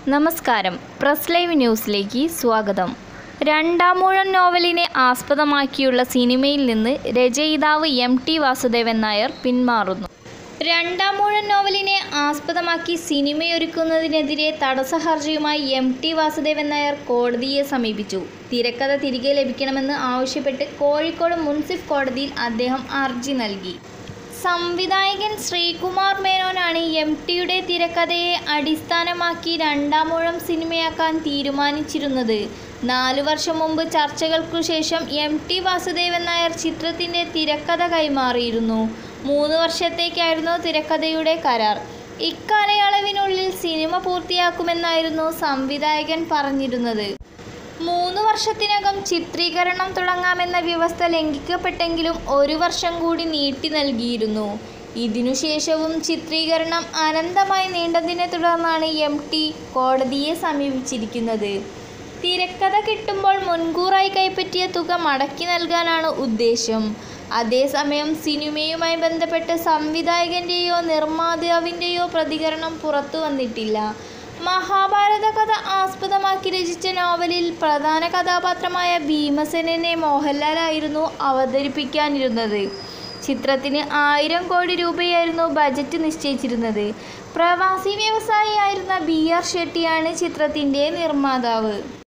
നമസ്കാരം press live ന്യൂസിലേക്ക് സ്വാഗതം രണ്ടാമൂഴം നോവലിനെ ആസ്പദമാക്കിയുള്ള സിനിമയിൽ നിന്ന് രചയിതാവ് എം ടി വാസുദേവൻ നായർ പിന്മാറുന്നു രണ്ടാമൂഴം നോവലിനെ ആസ്പദമാക്കി സിനിമയൊരുക്കുന്നതിനെതിരെ തടസ്സ ഹർജിയുമായി എം ടി വാസുദേവൻ നായർ കോടതിയെ സമീപിച്ചു തിരക്കഥ തിരികെ ലഭിക്കണമെന്ന് ആവശ്യപ്പെട്ട് കോഴിക്കോട് മുൻസിഫ് കോടതിയിൽ അദ്ദേഹം ഹർജി നൽകി സംവിധായകൻ ശ്രീകുമാർ മേനോനാണ് എം ടിയുടെ തിരക്കഥയെ അടിസ്ഥാനമാക്കി രണ്ടാമൂഴം സിനിമയാക്കാൻ തീരുമാനിച്ചിരുന്നത് നാലു വർഷം മുമ്പ് ചർച്ചകൾക്കു ശേഷം എം ടി വാസുദേവൻ നായർ ചിത്രത്തിൻ്റെ തിരക്കഥ കൈമാറിയിരുന്നു മൂന്ന് വർഷത്തേക്കായിരുന്നു തിരക്കഥയുടെ കരാർ ഇക്കാലയളവിനുള്ളിൽ സിനിമ പൂർത്തിയാക്കുമെന്നായിരുന്നു സംവിധായകൻ പറഞ്ഞിരുന്നത് മൂന്ന് വർഷത്തിനകം ചിത്രീകരണം തുടങ്ങാമെന്ന വ്യവസ്ഥ ലംഘിക്കപ്പെട്ടെങ്കിലും ഒരു വർഷം കൂടി നീട്ടി നൽകിയിരുന്നു ഇതിനുശേഷവും ചിത്രീകരണം അനന്തമായി നീണ്ടതിനെ തുടർന്നാണ് എം ടി കോടതിയെ സമീപിച്ചിരിക്കുന്നത് തിരക്കഥ കിട്ടുമ്പോൾ മുൻകൂറായി കൈപ്പറ്റിയ തുക മടക്കി നൽകാനാണ് ഉദ്ദേശം അതേസമയം സിനിമയുമായി ബന്ധപ്പെട്ട് സംവിധായകൻ്റെയോ നിർമ്മാതാവിൻ്റെയോ പ്രതികരണം പുറത്തു വന്നിട്ടില്ല മഹാഭാരത കഥ ആസ്പദമാക്കി രചിച്ച നോവലിൽ പ്രധാന കഥാപാത്രമായ ഭീമസേനനെ മോഹൻലാലായിരുന്നു അവതരിപ്പിക്കാനിരുന്നത് ചിത്രത്തിന് ആയിരം കോടി രൂപയായിരുന്നു ബജറ്റ് നിശ്ചയിച്ചിരുന്നത് പ്രവാസി വ്യവസായിയായിരുന്ന ബി ആർ ഷെട്ടിയാണ് ചിത്രത്തിൻ്റെ നിർമ്മാതാവ്